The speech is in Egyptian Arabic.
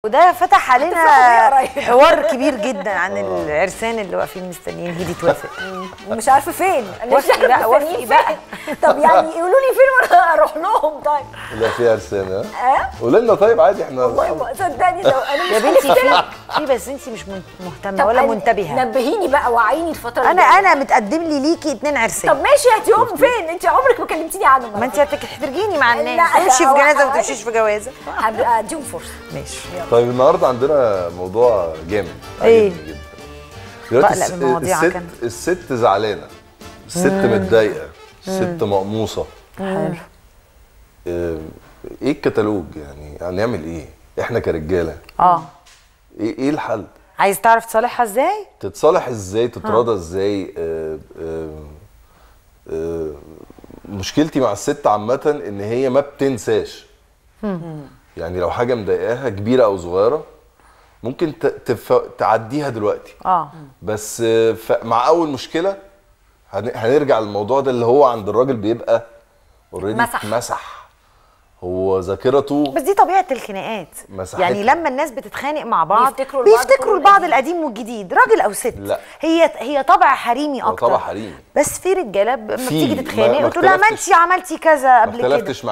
وده فتح علينا هتفرحوا بيه قريب. حوار كبير جدا عن العرسان اللي واقفين مستنيين هدي توافق ومش عارفه فين انا مش وافقي عارفه بقى، مستنيين وافقي بقى. فين. طب يعني يقولوا لي فين وانا اروح لهم طيب لا في عرسان ها اه قول لنا طيب عادي احنا والله ما- صدقني لو انا مش يا بنتي مشكلة. في في بس انت مش من- مهتمه طب ولا أنا- منتبهه نبهيني بقى وعيني الفتره انا الجاية. انا متقدم لي ليكي اتنين طب عرسان ماشي هاتيهم فين انت عمرك ما كلمتيني عنهم ما انت هتحرجيني مع الناس لا، تمشي في هو- جنازه هو- وما تمشيش في جوازه هبقى اديهم فرصه ماشي طيب النهارده عندنا موضوع جامد إيه؟ عاجبني جدا دلوقتي بقلق الس- من مواضيعك الست أنا. الست زعلانه الست متضايقه الست مقموصه حلو آه، ايه الكتالوج يعني هنعمل ايه احنا كرجاله اه ايه ايه الحل عايز تعرف تصالحها ازاي تتصالح ازاي تتراضى ازاي آه، آه، آه، مشكلتي مع الست عامة ان هي ما بتنساش يعني لو حاجة مضايقاها كبيرة او صغيرة ممكن ت- تف... تعديها دلوقتي اه بس آه، ف... مع اول مشكلة هن... هنرجع للموضوع ده اللي هو عند الراجل بيبقى اوريدي مسح. مسح هو ذاكرته بس دي طبيعه الخناقات مساحتها. يعني لما الناس بتتخانق مع بعض بيفتكروا لبعض بيفتكروا كل البعض القديم. القديم والجديد راجل او ست لا. هي هي طبع حريمي هو اكتر طبع حريمي. بس في رجاله ب- لما في. بتيجي ما- تتخانق ما وتقول لها ما اختلفتش- انت عملتي كذا ما قبل كده اختلفتش